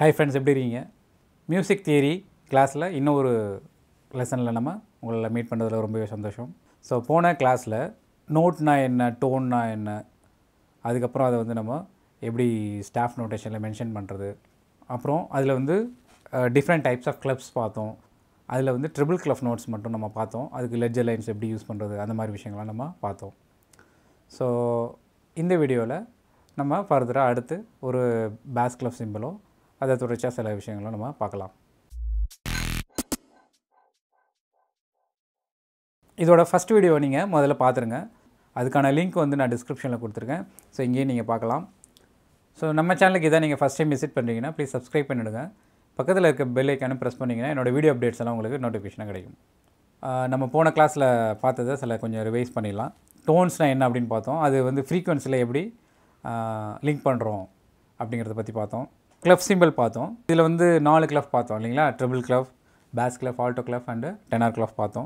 hi friends எப்படி இருக்கீங்க music theory கிளாஸில் இன்னும் ஒரு லெசனில் நம்ம உங்களை மீட் பண்ணுறதுல ரொம்பவே சந்தோஷம் ஸோ போன கிளாஸில் நோட்னா என்ன டோன்னா என்ன அதுக்கப்புறம் அதை வந்து நம்ம எப்படி ஸ்டாஃப் நோட்டேஷனில் மென்ஷன் பண்ணுறது அப்புறம் அதில் வந்து டிஃப்ரெண்ட் டைப்ஸ் ஆஃப் கிளப்ஸ் பார்த்தோம் அதில் வந்து ட்ரிபிள் கிளப் நோட்ஸ் மட்டும் நம்ம பார்த்தோம் அதுக்கு லெஜர் லைன்ஸ் எப்படி யூஸ் பண்ணுறது அந்த மாதிரி விஷயங்கள்லாம் நம்ம பார்த்தோம் ஸோ இந்த வீடியோவில் நம்ம ஃபர்தராக அடுத்து ஒரு பேஸ் கிளப் சிம்பிளோ அதை தொடர்ச்சியாக சில விஷயங்களும் நம்ம பார்க்கலாம் இதோட ஃபஸ்ட் வீடியோ நீங்கள் முதல்ல பார்த்துருங்க அதுக்கான லிங்க் வந்து நான் டிஸ்கிரிப்ஷனில் கொடுத்துருக்கேன் ஸோ இங்கேயும் நீங்கள் பார்க்கலாம் ஸோ நம்ம சேனலுக்கு இதான் நீங்கள் ஃபஸ்ட் டைம் விசிட் பண்ணுறீங்கன்னா ப்ளீஸ் சப்ஸ்கிரைப் பண்ணிவிடுங்க பக்கத்தில் இருக்க பெல் ஐக்கானும் ப்ரெஸ் பண்ணிங்கன்னா என்னோடய வீடியோ அப்டேட்ஸ் எல்லாம் உங்களுக்கு நோட்டிஃபிகேஷனாக கிடைக்கும் ஆஹ் நம்ம போன கிளாஸில் பார்த்ததை சில கொஞ்சம் ரிவைஸ் பண்ணிடலாம் டோன்ஸ்னால் என்ன அப்படின்னு பார்த்தோம் அது வந்து ஃப்ரீக்வன்சியில் எப்படி லிங்க் பண்ணுறோம் அப்படிங்கிறத பற்றி பார்த்தோம் கிளப் சிம்பிள் பார்த்தோம் இதில் வந்து நாலு கிளப் பார்த்தோம் இல்லைங்களா treble clef bass clef alto clef and tenor clef பார்த்தோம்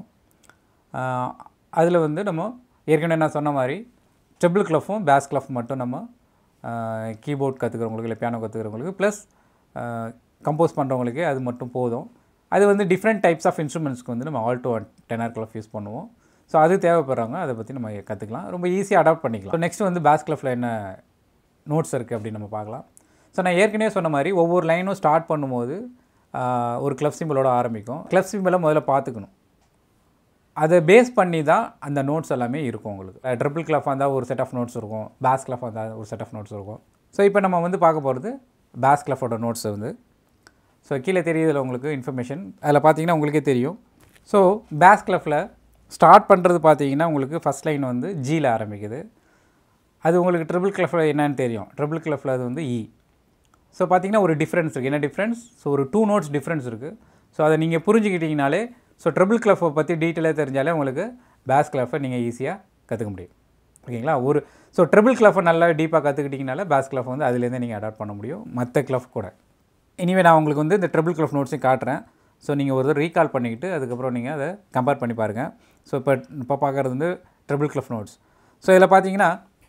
அதில் வந்து நம்ம ஏற்கனவே நான் சொன்ன மாதிரி ட்ரிபிள் கிளஃபும் பேஸ் கிளஃப் மட்டும் நம்ம கீபோர்ட் கற்றுக்கிறவங்களுக்கு இல்லை பியானோ கற்றுக்கிறவங்களுக்கு ப்ளஸ் கம்போஸ் பண்ணுறவங்களுக்கு அது மட்டும் போதும் அது வந்து டிஃப்ரெண்ட் டைப்ஸ் ஆஃப் இன்ஸ்ட்ருமெண்ட்ஸ்க்கு வந்து நம்ம alto and tenor clef use பண்ணுவோம் ஸோ அது தேவைப்படுறாங்க அதை பற்றி நம்ம கற்றுக்கலாம் ரொம்ப ஈஸியாக அடாப்ட் பண்ணிக்கலாம் ஸோ நெக்ஸ்ட் வந்து பேஸ் கிளஃபில் என்ன நோட்ஸ் இருக்குது அப்படின்னு நம்ம பார்க்கலாம் ஸோ நான் ஏற்கனவே சொன்ன மாதிரி ஒவ்வொரு லைனும் ஸ்டார்ட் பண்ணும்போது ஆஹ், ஒரு கிளப் சிம்பிளோட ஆரம்பிக்கும் கிளப் சிம்பிளை முதல்ல பார்த்துக்கணும் அதை பேஸ் பண்ணி தான் அந்த நோட்ஸ் எல்லாமே இருக்கும் உங்களுக்கு ட்ரிபிள் கிளஃபாக இருந்தால் ஒரு செட் ஆஃப் நோட்ஸ் இருக்கும் பேஸ் கிளஃபாக இருந்தால் ஒரு செட் ஆஃப் நோட்ஸ் இருக்கும் ஸோ இப்போ நம்ம வந்து பார்க்க போகிறது பேஸ் கிளஃபோட நோட்ஸ் வந்து ஸோ கீழே தெரியுதுல உங்களுக்கு இன்ஃபர்மேஷன் அதில் பார்த்தீங்கன்னா உங்களுக்கே தெரியும் ஸோ பேஸ் கிளஃபில் ஸ்டார்ட் பண்ணுறது பார்த்தீங்கன்னா உங்களுக்கு ஃபஸ்ட் லைன் வந்து ஜியில் ஆரம்பிக்குது அது உங்களுக்கு ட்ரிபிள் கிளஃபில் என்னன்னு தெரியும் ட்ரிபிள் கிளஃபில் அது வந்து இ ஸோ பார்த்தீங்கன்னா ஒரு டிஃப்ரென்ஸ் இருக்குது என்ன டிஃப்ரென்ஸ் ஸோ ஒரு டூ நோட்ஸ் டிஃப்ரென்ஸ் இருக்குது ஸோ அதை நீங்கள் புரிஞ்சுக்கிட்டீங்கனாலே ஸோ ட்ரிபிள் கிளஃபை பற்றி டீட்டெயிலாக தெரிஞ்சாலே உங்களுக்கு பேஸ் கிளஃபை நீங்கள் ஈஸியாக கற்றுக்க முடியும் ஓகேங்களா ஒரு ஸோ ட்ரிபிள் கிளஃபை நல்லா டீப்பாக கற்றுக்கிட்டிங்கனால பேஸ் கிளஃப் வந்து அதுலேருந்தே நீங்கள் அடாப்ட் பண்ண முடியும் மற்ற கிளஃப் கூட இனிமே நான் உங்களுக்கு வந்து இந்த ட்ரிபிள் கிளஃப் நோட்ஸையும் காட்டுறேன் ஸோ நீங்கள் ஒரு தடவை ரீகால் பண்ணிக்கிட்டு அதுக்கப்புறம் நீங்கள் அதை கம்பேர் பண்ணி பாருங்கள் ஸோ இப்போ இப்போ பார்க்குறது வந்து ட்ரிபிள் கிளஃப் நோட்ஸ் ஸோ இதில் பார்த்தீங்கன்னா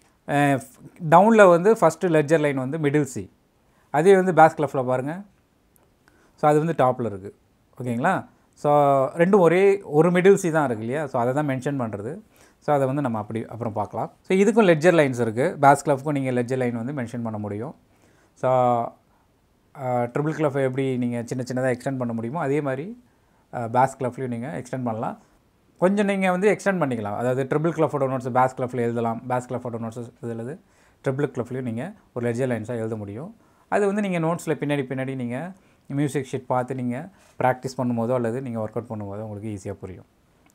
டவுனில் வந்து ஃபஸ்ட்டு லெஜர் லைன் வந்து மிடில் சி அதே வந்து பேஸ் கிளஃபில் பாருங்கள் ஸோ அது வந்து டாப்பில் இருக்குது ஓகேங்களா ஸோ ரெண்டும் ஒரே ஒரு மிடில் சி தான் இருக்கு இல்லையா ஸோ அதை தான் மென்ஷன் பண்ணுறது ஸோ அதை வந்து நம்ம அப்படி அப்புறம் பார்க்கலாம் ஸோ இதுக்கும் லெஜர் லைன்ஸ் இருக்குது பேஸ் கிளஃப்க்கும் நீங்கள் லெஜர் லைன் வந்து மென்ஷன் பண்ண முடியும் ஸோ ட்ரிபிள் கிளஃபை எப்படி நீங்கள் சின்ன சின்னதாக எக்ஸ்டெண்ட் பண்ண முடியுமோ அதே மாதிரி பேஸ் கிளஃப்லையும் நீங்கள் எக்ஸ்டெண்ட் பண்ணலாம் கொஞ்சம் நீங்கள் வந்து எக்ஸ்டெண்ட் பண்ணிக்கலாம் அதாவது ட்ரிபிள் கிளஃபோட நோட்ஸ் பேஸ் கிளஃபில் எழுதலாம் பேஸ் கிளஃபோட நோட்ஸ் எழுதுறது ட்ரிபிள் கிளஃப்லையும் நீங்கள் ஒரு லெஜர் லைன்ஸாக எழுத முடியும் அது வந்து நீங்கள் நோட்ஸில் பின்னாடி பின்னாடி நீங்கள் மியூசிக் ஷீட் பார்த்து நீங்கள் ப்ராக்டிஸ் பண்ணும்போதோ அல்லது நீங்கள் ஒர்க் அவுட் பண்ணும்போதோ உங்களுக்கு ஈஸியாக புரியும்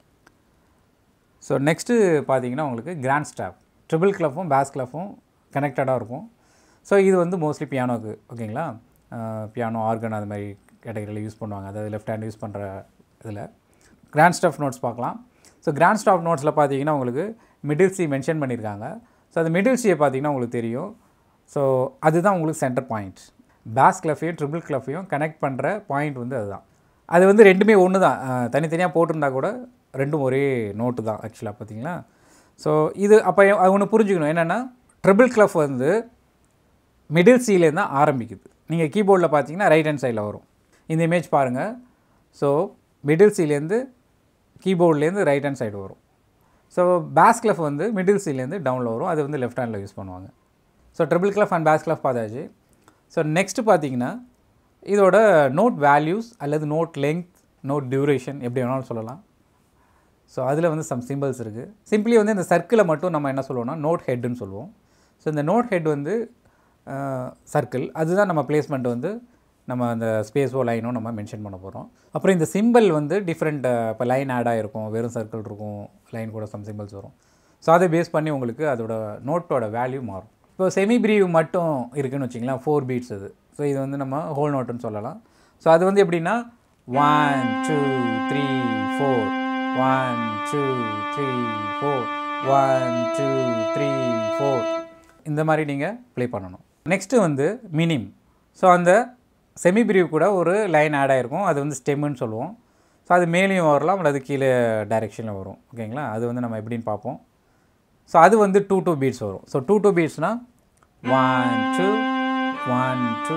ஸோ நெக்ஸ்ட்டு பார்த்தீங்கன்னா உங்களுக்கு கிராண்ட் ஸ்டாப் ட்ரிபிள் கிளஃபும் பேஸ் கிளஃபும் கனெக்டடாக இருக்கும் ஸோ இது வந்து மோஸ்ட்லி பியானோக்கு ஓகேங்களா பியானோ ஆர்கன் அது மாதிரி கேட்டகரியில் யூஸ் பண்ணுவாங்க அதாவது லெஃப்ட் ஹேண்ட் யூஸ் பண்ணுற இதில் கிராண்ட் ஸ்டாஃப் நோட்ஸ் பார்க்கலாம் ஸோ கிராண்ட் ஸ்டாஃப் நோட்ஸில் பார்த்தீங்கன்னா உங்களுக்கு மிடில் சி மென்ஷன் பண்ணியிருக்காங்க ஸோ அந்த மிடில் சியை பார்த்தீங்கன்னா உங்களுக்கு தெரியும் ஸோ அதுதான் உங்களுக்கு சென்டர் பாயிண்ட் பேஸ் கிளஃபையும் ட்ரிபிள் கிளஃபையும் கனெக்ட் பண்ணுற பாயிண்ட் வந்து அதுதான் அது வந்து ரெண்டுமே ஒன்று தான் அஹ், தனித்தனியாக போட்டிருந்தா கூட ரெண்டும் ஒரே நோட்டு தான் ஆக்சுவலாக பார்த்தீங்களா ஸோ இது அப்போ அது ஒன்று புரிஞ்சுக்கணும் என்னென்னா ட்ரிபிள் கிளஃப் வந்து மிடில் சீலேருந்து தான் ஆரம்பிக்குது நீங்கள் கீபோர்டில் பார்த்தீங்கன்னா ரைட் ஹேண்ட் சைடில் வரும் இந்த இமேஜ் பாருங்கள் ஸோ மிடில் சீலேருந்து கீபோர்ட்லேருந்து ரைட் ஹேண்ட் சைடு வரும் ஸோ பேஸ் கிளஃப் வந்து மிடில் சீலேருந்து டவுனில் வரும் அது வந்து லெஃப்ட் ஹேண்டில் யூஸ் பண்ணுவாங்க so treble clef and bass clef பார்த்தாச்சு ஸோ நெக்ஸ்ட்டு பார்த்தீங்கன்னா இதோட நோட் வேல்யூஸ் அல்லது நோட் லெங்க் நோட் டியூரேஷன் எப்படி வேணாலும் சொல்லலாம் ஸோ அதில் வந்து சம் சிம்பிள்ஸ் இருக்குது சிம்பிளி வந்து இந்த சர்க்கிளை மட்டும் நம்ம என்ன சொல்லுவோம்னா நோட் ஹெட்டுன்னு சொல்லுவோம் ஸோ இந்த நோட் ஹெட் வந்து சர்க்கிள் அதுதான் நம்ம பிளேஸ்மெண்ட் வந்து நம்ம அந்த ஸ்பேஸோ லைனோ நம்ம மென்ஷன் பண்ண போகிறோம் அப்புறம் இந்த சிம்பிள் வந்து டிஃப்ரெண்ட் இப்போ லைன் ஆட் ஆகிருக்கும் வெறும் சர்க்கிள் இருக்கும் லைன் கூட சம் சிம்பிள்ஸ் வரும் ஸோ அதை பேஸ் பண்ணி உங்களுக்கு அதோட நோட்டோட வேல்யூ மாறும் இப்போ செமி பிரீவ் மட்டும் இருக்குன்னு வச்சிங்களேன் ஃபோர் பீட்ஸ் அது ஸோ இது வந்து நம்ம ஹோல் நோட்டுன்னு சொல்லலாம் ஸோ அது வந்து எப்படின்னா one two three four one two three four one two three four இந்த மாதிரி நீங்கள் ப்ளே பண்ணணும் நெக்ஸ்ட்டு வந்து மினிம் ஸோ அந்த செமி பிரீவ் கூட ஒரு லைன் ஆட் ஆகிருக்கும் அது வந்து ஸ்டெம்முன்னு சொல்லுவோம் ஸோ அது மேலேயும் வரலாம் அல்லது கீழே டைரெக்ஷனில் வரும் ஓகேங்களா அது வந்து நம்ம எப்படின்னு பார்ப்போம் ஸோ அது வந்து டூ டூ பீட்ஸ் வரும் ஸோ டூ டூ பீட்ஸ்னால் one two one two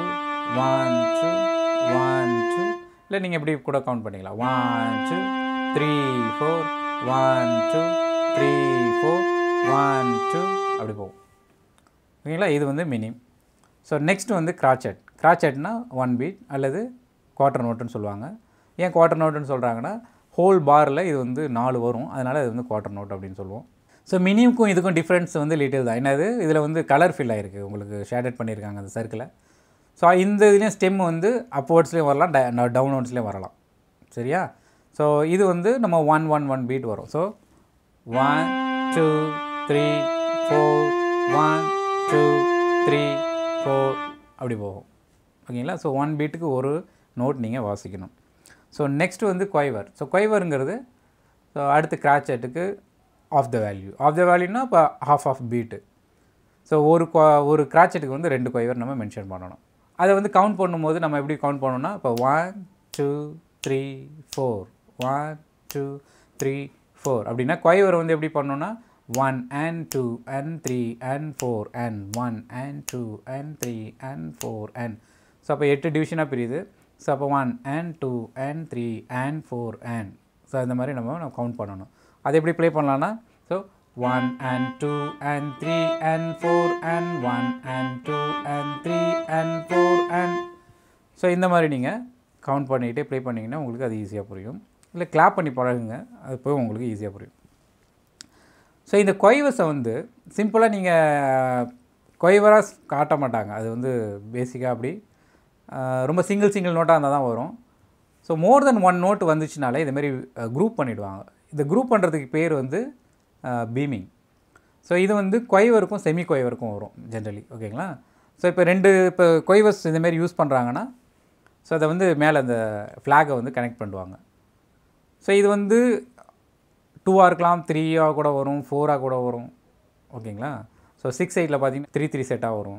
one two one two இல்லை நீங்கள் எப்படி கூட கவுண்ட் பண்ணிக்கலாம் one two three four one two three four one two அப்படி போகும் ஓகேங்களா இது வந்து மினிம் ஸோ நெக்ஸ்ட் வந்து கிராச்செட் கிராச்செட்னா ஒன் பீட் அல்லது குவார்ட்டர் நோட்டுன்னு சொல்லுவாங்க ஏன் குவார்ட்டர் நோட்டுன்னு சொல்கிறாங்கன்னா ஹோல் பாரில் இது வந்து நாலு வரும் அதனால் இது வந்து குவார்ட்டர் நோட் அப்படின்னு சொல்லுவோம் ஸோ மினிமுக்கும் இதுக்கும் டிஃப்ரென்ஸ் வந்து லிட்டில் தான் என்னது இதில் வந்து கலர் ஃபில் ஆகிருக்கு உங்களுக்கு ஷேடட் பண்ணியிருக்காங்க அந்த சர்க்கிளை ஸோ இந்த இதுலேயும் ஸ்டெம் வந்து அப்வர்ட்ஸ்லேயும் வரலாம் டவுன்வர்ட்ஸ்லேயும் வரலாம் சரியா ஸோ இது வந்து நம்ம ஒன் ஒன் ஒன் பீட் வரும் so one two three four one two three four அப்படி போகும் ஓகேங்களா ஸோ ஒன் பீட்டுக்கு ஒரு நோட் நீங்கள் வாசிக்கணும் ஸோ நெக்ஸ்ட் வந்து கொய்வர் ஸோ கொய்வருங்கிறது ஸோ அடுத்து கிராச்செட்டுக்கு half the value half the வேல்யூனா இப்போ ஹாஃப் ஆஃப் பீட்டு ஸோ ஒரு கொ- ஒரு கிராச்செட்டுக்கு வந்து ரெண்டு கொய்வர் நம்ம மென்ஷன் பண்ணணும் அதை வந்து கவுண்ட் பண்ணும்போது நம்ம எப்படி கவுண்ட் பண்ணணும்னா இப்போ one two three four one two three four அப்படின்னா கொய்வர் வந்து எப்படி பண்ணணும்னா one and two and three and four and one and two and three and four and so அப்போ எட்டு டிவிஷனாக பிரியுது ஸோ அப்போ one and two and three and four and so இந்த மாதிரி நம்ம நம்ம கவுண்ட் பண்ணணும் அது எப்படி ப்ளே பண்ணலாம்னா so one and two and three and four and one and two and three and four and so இந்த மாதிரி நீங்கள் கவுண்ட் பண்ணிக்கிட்டே ப்ளே பண்ணிங்கன்னா உங்களுக்கு அது ஈஸியாக புரியும் இல்லை கிளாப் பண்ணி பழகுங்க அது போய் உங்களுக்கு ஈஸியாக புரியும் ஸோ இந்த கொய்வஸை வந்து சிம்பிளாக நீங்கள் கொய்வராக காட்ட மாட்டாங்க அது வந்து பேசிக்காக அப்படி ஆஹ் ரொம்ப சிங்கிள் சிங்கிள் நோட்டாக இருந்தால் தான் வரும் so more than one note வந்துச்சுனாலே இதுமாரி குரூப் பண்ணிவிடுவாங்க இந்த குரூப் பண்ணுறதுக்கு பேர் வந்து பீமிங் ஸோ இது வந்து கொய்வருக்கும் செமி கொய்வருக்கும் வரும் ஜென்ரலி ஓகேங்களா ஸோ இப்போ ரெண்டு இப்போ கொய்வர்ஸ் இதுமாரி யூஸ் பண்ணுறாங்கன்னா ஸோ அதை வந்து மேலே அந்த ஃப்ளாகை வந்து கனெக்ட் பண்ணுவாங்க ஸோ இது வந்து டூவாக இருக்கலாம் த்ரீயாக கூட வரும் ஃபோராக கூட வரும் ஓகேங்களா ஸோ சிக்ஸ் எயிட்டில் பார்த்தீங்கன்னா த்ரீ த்ரீ செட்டாக வரும்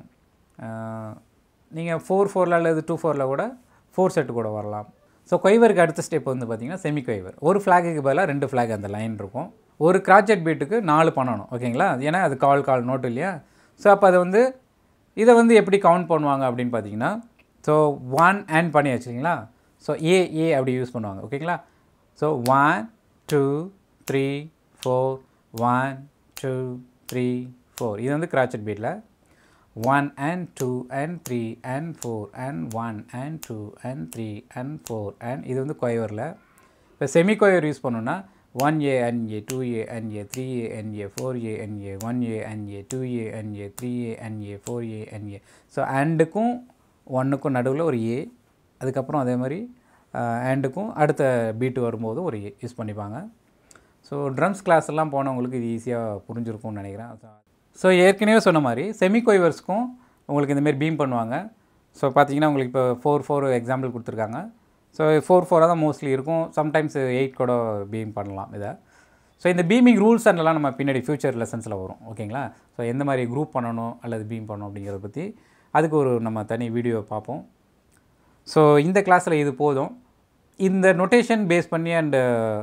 நீங்கள் ஃபோர் ஃபோரில் அல்லது டூ ஃபோரில் கூட ஃபோர் செட்டு கூட வரலாம் ஸோ கொய்வருக்கு அடுத்த ஸ்டெப் வந்து பார்த்தீங்கன்னா செமி கொய்வர் ஒரு ஃப்ளாகுக்கு பதிலாக ரெண்டு ஃப்ளாக் அந்த லைன் இருக்கும் ஒரு கிராச்செட் பீட்டுக்கு நாலு பண்ணணும் ஓகேங்களா ஏன்னா அது கால் கால் நோட்டு இல்லையா ஸோ அப்போ அதை வந்து இதை வந்து எப்படி கவுண்ட் பண்ணுவாங்க அப்படின்னு பார்த்தீங்கன்னா ஸோ ஒன் அண்ட் பண்ணி வச்சுக்கிங்களா ஸோ ஏ ஏ அப்படி யூஸ் பண்ணுவாங்க ஓகேங்களா so one two three four one two three four இது வந்து கிராச்சட் பீட்டில் one and two and three and four and one and two and three and four and இது வந்து கொயவரில் இப்போ செமி கொயர் யூஸ் பண்ணோன்னா one a and a two a and a three a and a four a and a one a and a two a and a three a and a four a and a so அண்டுக்கும் ஒன்றுக்கும் நடுவில் ஒரு ஏ அதுக்கப்புறம் அதே மாதிரி அண்டுக்கும் அடுத்த beat வரும்போது ஒரு ஏ யூஸ் பண்ணிப்பாங்க ஸோ ட்ரம்ஸ் கிளாஸ் எல்லாம் போனவங்களுக்கு இது ஈஸியாக புரிஞ்சிருக்கும்னு நினைக்கிறேன் ஸோ ஏற்கனவே சொன்ன மாதிரி செமி கொய்வர்ஸ்க்கும் உங்களுக்கு இந்தமாரி பீம் பண்ணுவாங்க ஸோ பார்த்தீங்கன்னா உங்களுக்கு இப்போ ஃபோர் ஃபோர் எக்ஸாம்பிள் கொடுத்துருக்காங்க ஸோ ஃபோர் ஃபோராக தான் மோஸ்ட்லி இருக்கும் சம்டைம்ஸ் எயிட் கூட பீம் பண்ணலாம் இதை ஸோ இந்த பீமிங் ரூல்ஸ் அண்ட்லாம் நம்ம பின்னாடி ஃப்யூச்சர் லெசன்ஸில் வரும் ஓகேங்களா ஸோ எந்த மாதிரி குரூப் பண்ணணும் அல்லது பீம் பண்ணணும் அப்படிங்கிறத பற்றி அதுக்கு ஒரு நம்ம தனி வீடியோ பார்ப்போம் ஸோ இந்த கிளாஸில் இது போதும் இந்த நொட்டேஷன் பேஸ் பண்ணி அண்டு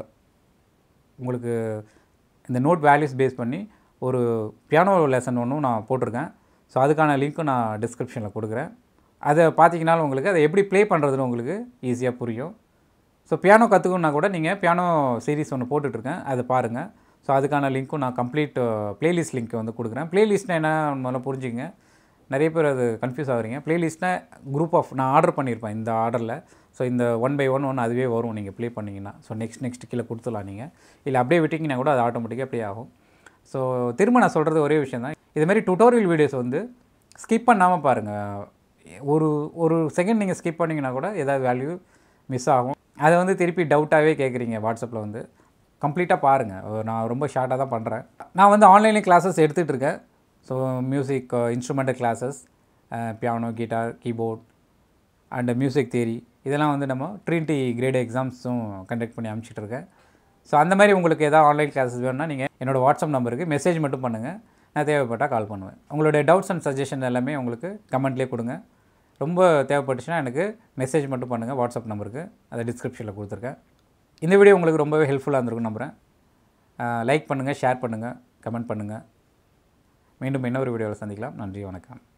உங்களுக்கு இந்த நோட் வேல்யூஸ் பேஸ் பண்ணி ஒரு பியானோ லெசன் ஒன்றும் நான் போட்டிருக்கேன் ஸோ அதுக்கான லிங்க்கும் நான் டிஸ்கிரிப்ஷனில் கொடுக்குறேன் அதை பார்த்தீங்கனாலும் உங்களுக்கு அதை எப்படி ப்ளே பண்ணுறதுன்னு உங்களுக்கு ஈஸியாக புரியும் ஸோ பியானோ கற்றுக்கணுன்னா கூட நீங்கள் பியானோ சீரிஸ் ஒன்று போட்டுட்ருக்கேன் அதை பாருங்கள் ஸோ அதுக்கான லிங்க்கும் நான் கம்ப்ளீட் ப்ளேலிஸ்ட் லிங்க் வந்து கொடுக்குறேன் ப்ளேலிஸ்ட்னா என்ன முதல்ல புரிஞ்சுங்க நிறைய பேர் அது கன்ஃபியூஸ் ஆகுறீங்க ப்ளேலிஸ்ட்னால் குரூப் ஆஃப் நான் ஆர்டர் பண்ணியிருப்பேன் இந்த ஆர்டரில் ஸோ இந்த ஒன் பை ஒன் ஒன் அதுவே வரும் நீங்கள் ப்ளே பண்ணிங்கன்னா ஸோ நெக்ஸ்ட் நெக்ஸ்ட் கீழே கொடுத்துடலாம் நீங்கள் இல்லை அப்படியே விட்டிங்கன்னா கூட அது ஆட்டோமேட்டிக்காக ப்ளே ஆகும் ஸோ திரும்ப நான் சொல்கிறது ஒரே விஷயம் தான் இது மாதிரி டுட்டோரியல் வீடியோஸ் வந்து ஸ்கிப் பண்ணாமல் பாருங்கள் ஒரு ஒரு செகண்ட் நீங்கள் ஸ்கிப் பண்ணிங்கன்னா கூட ஏதாவது வேல்யூ மிஸ் ஆகும் அதை வந்து திருப்பி டவுட்டாகவே கேட்குறீங்க வாட்ஸ்அப்பில் வந்து கம்ப்ளீட்டாக பாருங்கள் நான் ரொம்ப ஷார்ட்டாக தான் பண்ணுறேன் நான் வந்து ஆன்லைனில் கிளாஸஸ் எடுத்துகிட்டு இருக்கேன் so music instrumental classes piano guitar keyboard and music theory இதெல்லாம் வந்து நம்ம ட்ரினிட்டி கிரேட் எக்ஸாம்ஸும் கண்டக்ட் பண்ணி அனுப்பிச்சிட்டு இருக்கேன் ஸோ அந்த மாதிரி உங்களுக்கு எதாவது ஆன்லைன் கிளாஸஸ் வேணும்னா நீங்கள் என்னோடய வாட்ஸ்அப் நம்பருக்கு மெசேஜ் மட்டும் பண்ணுங்கள் நான் தேவைப்பட்டால் கால் பண்ணுவேன் உங்களுடைய டவுட்ஸ் அண்ட் சஜஷன் எல்லாமே உங்களுக்கு கமெண்ட்லேயே கொடுங்க ரொம்ப தேவைப்பட்டுச்சுன்னா எனக்கு மெசேஜ் மட்டும் பண்ணுங்கள் வாட்ஸ்அப் நம்பருக்கு அதை டிஸ்கிரிப்ஷனில் கொடுத்துருக்கேன் இந்த வீடியோ உங்களுக்கு ரொம்பவே ஹெல்ப்ஃபுல்லாக இருந்திருக்கும் நம்புகிறேன் லைக் பண்ணுங்கள் ஷேர் பண்ணுங்கள் கமெண்ட் பண்ணுங்கள் மீண்டும் இன்னொரு வீடியோவில் சந்திக்கலாம் நன்றி வணக்கம்